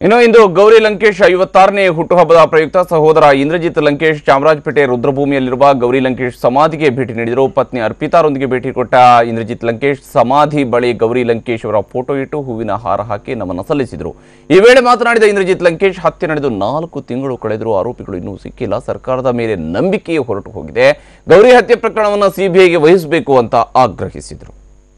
ಇನ್ನು ಇಂದು ಗೌರಿ ಲಂಕೇಶ್ ಐವತ್ತಾರನೇ ಹುಟ್ಟುಹಬ್ಬದ ಪ್ರಯುಕ್ತ ಸಹೋದರ ಇಂದ್ರಜಿತ್ ಲಂಕೇಶ್ ಚಾಮರಾಜಪೇಟೆ ರುದ್ರಭೂಮಿಯಲ್ಲಿರುವ ಗೌರಿ ಲಂಕೇಶ್ ಸಮಾಧಿಗೆ ಭೇಟಿ ನೀಡಿದರು ಪತ್ನಿ ಅರ್ಪಿತಾರೊಂದಿಗೆ ಭೇಟಿ ಕೊಟ್ಟ ಇಂದ್ರಜಿತ್ ಲಂಕೇಶ್ ಸಮಾಧಿ ಬಳಿ ಗೌರಿ ಲಂಕೇಶ್ ಅವರ ಫೋಟೋ ಇಟ್ಟು ಹೂವಿನ ಹಾರ ಹಾಕಿ ನಮನ ಸಲ್ಲಿಸಿದರು ಈ ವೇಳೆ ಮಾತನಾಡಿದ ಇಂದ್ರಜಿತ್ ಲಂಕೇಶ್ ಹತ್ಯೆ ನಡೆದು ನಾಲ್ಕು ತಿಂಗಳು ಕಳೆದರೂ ಆರೋಪಿಗಳು ಇನ್ನೂ ಸಿಕ್ಕಿಲ್ಲ ಸರ್ಕಾರದ ಮೇಲೆ ನಂಬಿಕೆಯೇ ಹೊರಟು ಹೋಗಿದೆ ಗೌರಿ ಹತ್ಯೆ ಪ್ರಕರಣವನ್ನು ಸಿಬಿಐಗೆ ವಹಿಸಬೇಕು ಅಂತ ಆಗ್ರಹಿಸಿದರು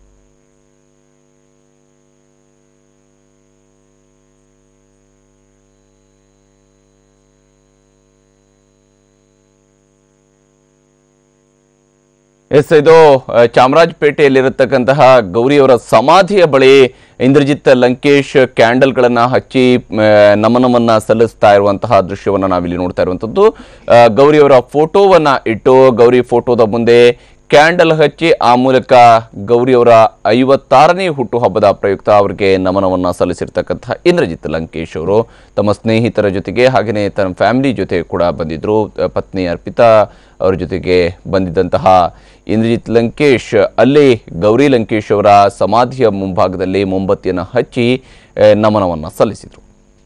ಎಸ್ ಇದು ಆ, ಚಾಮರಾಜಪೇಟೆಯಲ್ಲಿರತಕ್ಕಂತಹ ಗೌರಿಯವರ ಸಮಾಧಿಯ ಬಳಿ ಇಂದ್ರಜಿತ್ ಲಂಕೇಶ್ ಕ್ಯಾಂಡಲ್ಗಳನ್ನ ಹಚ್ಚಿ ಆ, ನಮನವನ್ನ ಸಲ್ಲಿಸ್ತಾ ಇರುವಂತಹ ದೃಶ್ಯವನ್ನ ನಾವಿಲ್ಲಿ ನೋಡ್ತಾ ಇರುವಂತದ್ದು ಆ, ಗೌರಿಯವರ ಫೋಟೋವನ್ನ ಇಟ್ಟು ಗೌರಿ ಫೋಟೋದ ಮುಂದೆ ಕ್ಯಾಂಡಲ್ ಹಚ್ಚಿ ಆ ಮೂಲಕ ಗೌರಿಯವರ ಐವತ್ತಾರನೇ ಹುಟ್ಟುಹಬ್ಬದ ಪ್ರಯುಕ್ತ ಅವರಿಗೆ ನಮನವನ್ನ ಸಲ್ಲಿಸಿರ್ತಕ್ಕಂತಹ ಇಂದ್ರಜಿತ್ ಲಂಕೇಶ್ ಅವರು ತಮ್ಮ ಸ್ನೇಹಿತರ ಜೊತೆಗೆ ಹಾಗೆಯೇ ತನ್ನ ಫ್ಯಾಮಿಲಿ ಜೊತೆ ಕೂಡ ಬಂದಿದ್ರು ಆ, ಪತ್ನಿ ಅರ್ಪಿತಾ ಅವರ ಜೊತೆಗೆ ಬಂದಿದ್ದಂತಹ ಇಂದ್ರಜಿತ್ ಲಂಕೇಶ್ ಅಲ್ಲಿ ಗೌರಿ ಲಂಕೇಶ್ ಅವರ ಸಮಾಧಿಯ ಮುಂಭಾಗದಲ್ಲಿ ಮೊಂಬತ್ತಿಯನ್ನು ಹಚ್ಚಿ ಆ, ನಮನವನ್ನ ಸಲ್ಲಿಸಿದರು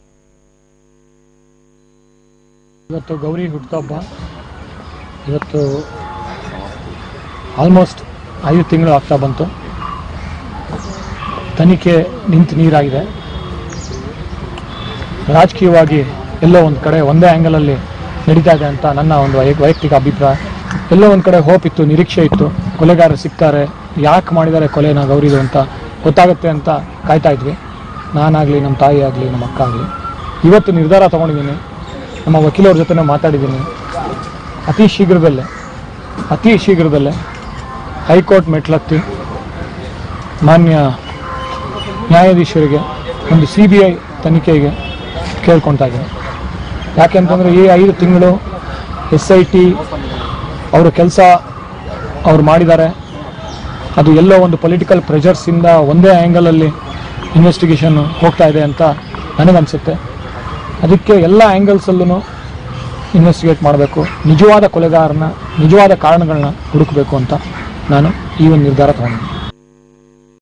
ಇವತ್ತು ಗೌರಿ ಹುಟ್ಟುಹಬ್ಬ ಇವತ್ತು ಆಲ್ಮೋಸ್ಟ್ ಐದು ತಿಂಗಳು ಆಗ್ತಾ ಬಂತು ತನಿಖೆ ನಿಂತು ನೀರಾಗಿದೆ ರಾಜಕೀಯವಾಗಿ ಎಲ್ಲೋ ಒಂದು ಕಡೆ ಒಂದೇ ಆ್ಯಂಗಲಲ್ಲಿ ನಡೀತಾ ಇದೆ ಅಂತ ನನ್ನ ಒಂದು ವೈ- ವೈಯಕ್ತಿಕ ಅಭಿಪ್ರಾಯ ಎಲ್ಲೋ ಒಂದು ಕಡೆ ಹೋಪ್ ಇತ್ತು ನಿರೀಕ್ಷೆ ಇತ್ತು ಕೊಲೆಗಾರರು ಸಿಗ್ತಾರೆ ಯಾಕೆ ಮಾಡಿದ್ದಾರೆ ಕೊಲೆನ ಗೌರಿದು ಅಂತ ಗೊತ್ತಾಗುತ್ತೆ ಅಂತ ಕಾಯ್ತಾ ಇದ್ವಿ ನಾನಾಗಲಿ ನಮ್ಮ ತಾಯಿ ಆಗಲಿ ನಮ್ಮ ಅಕ್ಕ ಆಗಲಿ ಇವತ್ತು ನಿರ್ಧಾರ ತೊಗೊಂಡಿದ್ದೀನಿ ನಮ್ಮ ವಕೀಲರ ಜೊತೆ ಮಾತಾಡಿದ್ದೀನಿ ಅತಿ ಶೀಘ್ರದಲ್ಲೇ ಅತಿ ಶೀಘ್ರದಲ್ಲೇ ಹೈಕೋರ್ಟ್ ಮೆಟ್ಲತ್ತಿ ಮಾನ್ಯ ನ್ಯಾಯಾಧೀಶರಿಗೆ ಒಂದು ಸಿ ಬಿ ಐ ತನಿಖೆಗೆ ಕೇಳ್ಕೊತಾ ಇದ್ದೀನಿ ಯಾಕೆಂತಂದರೆ ಈ ಐದು ತಿಂಗಳು ಎಸ್ ಐ ಟಿ ಅವರು ಕೆಲಸ ಅವ್ರು ಮಾಡಿದ್ದಾರೆ ಅದು ಎಲ್ಲೋ ಒಂದು ಪೊಲಿಟಿಕಲ್ ಪ್ರೆಷರ್ಸಿಂದ ಒಂದೇ ಆ್ಯಂಗಲಲ್ಲಿ ಇನ್ವೆಸ್ಟಿಗೇಷನ್ ಹೋಗ್ತಾ ಇದೆ ಅಂತ ನನಗನ್ಸುತ್ತೆ ಅದಕ್ಕೆ ಎಲ್ಲ ಆ್ಯಂಗಲ್ಸಲ್ಲೂ ಇನ್ವೆಸ್ಟಿಗೇಟ್ ಮಾಡಬೇಕು ನಿಜವಾದ ಕೊಲೆಗಾರನ ನಿಜವಾದ ಕಾರಣಗಳನ್ನ ಹುಡುಕಬೇಕು ಅಂತ ನಾನು ಈ ಒಂದು ನಿರ್ಧಾರ ತಗೊಂಡಿದ್ದೀನಿ